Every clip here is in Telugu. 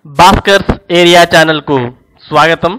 భాస్కర్స్ ఏరియా ఛానల్కు స్వాగతం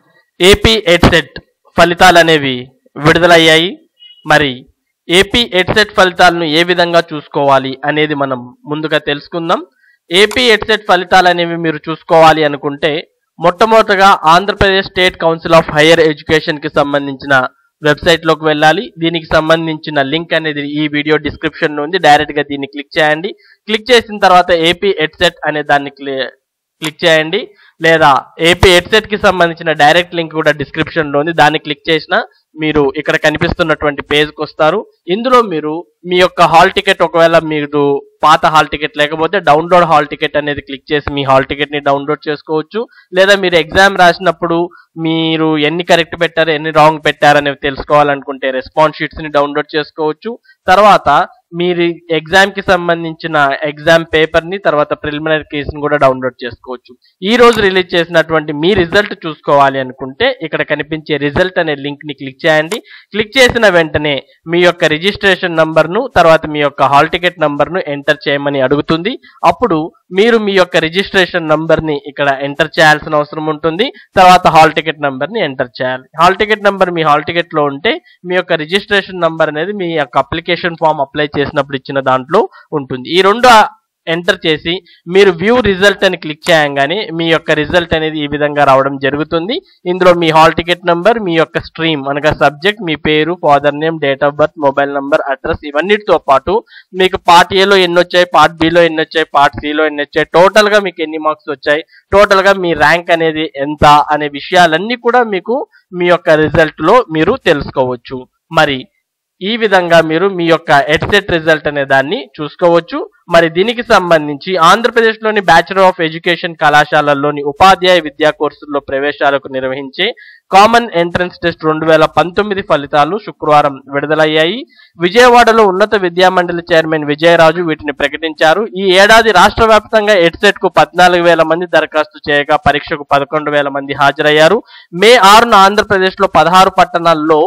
ఏపీ ఎడ్సెట్ ఫలితాలు అనేవి విడుదలయ్యాయి మరి ఏపీ ఎడ్సెట్ ఫలితాలను ఏ విధంగా చూసుకోవాలి అనేది మనం ముందుగా తెలుసుకుందాం ఏపీ ఎడ్సెట్ ఫలితాలు అనేవి మీరు చూసుకోవాలి అనుకుంటే మొట్టమొదటగా Andhra Pradesh state council of higher education కి సంబంధించిన వెబ్సైట్ లోకి వెళ్ళాలి దీనికి సంబంధించిన లింక్ అనేది ఈ వీడియో డిస్క్రిప్షన్ లో ఉంది డైరెక్ట్ గా దీన్ని క్లిక్ చేయండి క్లిక్ చేసిన తర్వాత ఏపీ ఎడ్సెట్ అనే దాన్ని క్లి- క్లిక్ చేయండి లేదా ఏపీ ఎడ్సెట్ కి సంబంధించిన డైరెక్ట్ లింక్ కూడా డిస్క్రిప్షన్ లో ఉంది దాన్ని క్లిక్ చేసినా మీరు ఇక్కడ కనిపిస్తున్నటువంటి పేజ్ కి వస్తారు ఇందులో మీరు మీ యొక్క హాల్ టికెట్ ఒకవేళ మీరు పాత హాల్ టికెట్ లేకపోతే డౌన్లోడ్ హాల్ టికెట్ అనేది క్లిక్ చేసి మీ హాల్ టికెట్ ని డౌన్లోడ్ చేసుకోవచ్చు లేదా మీరు ఎగ్జామ్ రాసినప్పుడు మీరు ఎన్ని కరెక్ట్ పెట్టారు ఎన్ని రాంగ్ పెట్టారు అనేవి తెలుసుకోవాలనుకుంటే రెస్పాన్స్ షీట్స్ ని డౌన్లోడ్ చేసుకోవచ్చు తర్వాత మీరు ఎగ్జామ్ కి సంబంధించిన ఎగ్జామ్ పేపర్ ని తర్వాత ప్రిలిమినరీ కేస్ ని కూడా డౌన్లోడ్ చేసుకోవచ్చు ఈ రోజు రిలీజ్ చేసినటువంటి మీ రిజల్ట్ చూసుకోవాలి అనుకుంటే ఇక్కడ కనిపించే రిజల్ట్ అనే లింక్ ని క్లిక్ చేయండి క్లిక్ చేసిన వెంటనే మీ యొక్క రిజిస్ట్రేషన్ నంబర్ ను తర్వాత మీ యొక్క హాల్ టికెట్ నంబర్ ను ఎంటర్ చేయమని అడుగుతుంది అప్పుడు మీరు మీ యొక్క రిజిస్ట్రేషన్ నంబర్ ని ఇక్కడ ఎంటర్ చేయాల్సిన అవసరం ఉంటుంది తర్వాత హాల్ టికెట్ నంబర్ ని ఎంటర్ చేయాలి హాల్ టికెట్ నంబర్ మీ హాల్ టికెట్ లో ఉంటే మీ యొక్క రిజిస్ట్రేషన్ నంబర్ అనేది మీ యొక్క అప్లికేషన్ ఫామ్ అప్లై చేసినప్పుడు ఇచ్చిన దాంట్లో ఉంటుంది ఈ రెండు ఎంటర్ చేసి మీరు వ్యూ రిజల్ట్ అని క్లిక్ చేయగానే మీ యొక్క రిజల్ట్ అనేది ఈ విధంగా రావడం జరుగుతుంది ఇందులో మీ హాల్ టికెట్ నంబర్ మీ యొక్క స్ట్రీమ్ అనగా సబ్జెక్ట్ మీ పేరు father name date of birth mobile number address ఇవన్నిటితో పాటు మీకు పార్ట్ ఏలో ఎన్ని వచ్చాయి పార్ట్ బిలో ఎన్ని వచ్చాయి పార్ట్ సిలో ఎన్ని వచ్చాయి టోటల్ గా మీకు ఎన్ని మార్క్స్ వచ్చాయి టోటల్ గా మీ ర్యాంక్ అనేది ఎంత అనే విషయాలన్నీ కూడా మీకు మీ యొక్క రిజల్ట్ లో మీరు తెలుసుకోవచ్చు మరి ఈ విధంగా మీరు మీ యొక్క ఎడ్సెట్ రిజల్ట్ అనే దాన్ని చూసుకోవచ్చు మరి దీనికి సంబంధించి ఆంధ్రప్రదేశ్లోని బ్యాచులర్ ఆఫ్ ఎడ్యుకేషన్ కళాశాలల్లోని ఉపాధ్యాయ విద్యా కోర్సుల్లో ప్రవేశాలకు నిర్వహించే కామన్ ఎంట్రన్స్ టెస్ట్ రెండు వేల పంతొమ్మిది ఫలితాలు శుక్రవారం విడుదలయ్యాయి విజయవాడలో ఉన్నత విద్యామండలి చైర్మన్ విజయరాజు వీటిని ప్రకటించారు ఈ ఏడాది రాష్ట్ర వ్యాప్తంగా ఎడ్సెట్ కు పద్నాలుగు వేల మంది దరఖాస్తు చేయగా పరీక్షకు పదకొండు వేల మంది హాజరయ్యారు మే ఆరున ఆంధ్రప్రదేశ్ లో పదహారు పట్టణాల్లో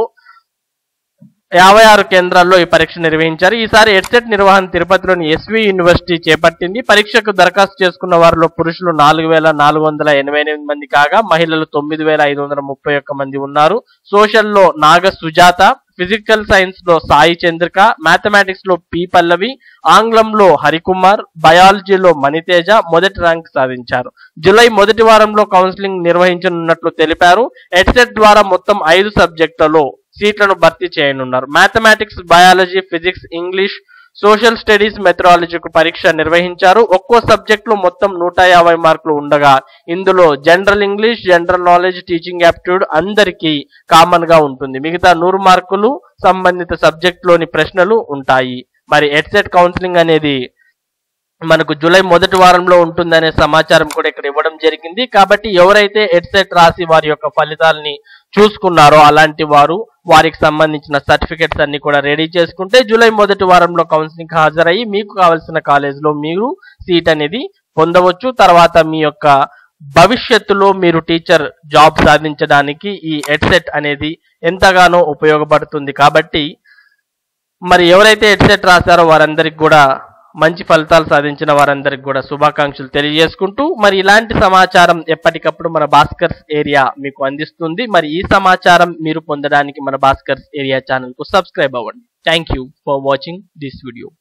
యాభై ఆరు కేంద్రాల్లో ఈ పరీక్ష నిర్వహించారు ఈసారి ఎడ్సెట్ నిర్వహణ తిరుపతిలోని ఎస్వి యూనివర్సిటీ చేపట్టింది పరీక్షకు దరఖాస్తు చేసుకున్న వారిలో పురుషులు నాలుగు వేల నాలుగు వందల ఎనభై ఎనిమిది మంది కాగా మహిళలు తొమ్మిది వేల ఐదు వందల ముప్పై ఒక్క మంది ఉన్నారు సోషల్ లో నాగ సుజాత ఫిజికల్ సైన్స్ లో సాయి చంద్రిక మ్యాథమెటిక్స్ లో పి పల్లవి ఆంగ్లంలో హరికుమార్ బయాలజీలో మణితేజ మొదటి ర్యాంక్ సాధించారు జూలై మొదటి వారంలో కౌన్సిలింగ్ నిర్వహించనున్నట్లు తెలిపారు ఎడ్సెట్ ద్వారా మొత్తం ఐదు సబ్జెక్టులలో సీట్లను భర్తీ చేయనున్నారు mathematics biology physics English social studies మెథడాలజీకు పరీక్ష నిర్వహించారు ఒక్కో సబ్జెక్ట్ లో మొత్తం నూట యాభై మార్కులు ఉండగా ఇందులో general English general knowledge teaching aptitude అందరికీ కామన్ గా ఉంటుంది మిగతా నూరు మార్కులు సంబంధిత సబ్జెక్ట్ లోని ప్రశ్నలు ఉంటాయి మరి ఎడ్సెట్ కౌన్సిలింగ్ అనేది మనకు జూలై మొదటి వారంలో ఉంటుందనే సమాచారం కూడా ఇక్కడ ఇవ్వడం జరిగింది కాబట్టి ఎవరైతే ఎడ్సెట్ రాసి వారి యొక్క ఫలితాలని చూసుకున్నారో అలాంటి వారు వారికి సంబంధించిన సర్టిఫికెట్స్ అన్ని కూడా రెడీ చేసుకుంటే జూలై మొదటి వారంలో కౌన్సిలింగ్ హాజరయ్యి మీకు కావాల్సిన కాలేజీలో మీరు సీట్ అనేది పొందవచ్చు తర్వాత మీ యొక్క భవిష్యత్తులో మీరు టీచర్ జాబ్ సాధించడానికి ఈ ఎడ్సెట్ అనేది ఎంతగానో ఉపయోగపడుతుంది కాబట్టి మరి ఎవరైతే ఎడ్సెట్ రాశారో వారందరికి కూడా మంచి ఫలితాలు సాధించిన వారందరికి కూడా శుభాకాంక్షలు తెలియజేసుకుంటూ మరి ఇలాంటి సమాచారం ఎప్పటికప్పుడు మన భాస్కర్స్ ఏరియా మీకు అందిస్తుంది మరి ఈ సమాచారం మీరు పొందడానికి మన భాస్కర్స్ ఏరియా ఛానల్ కు సబ్స్క్రైబ్ అవ్వండి thank you for watching this video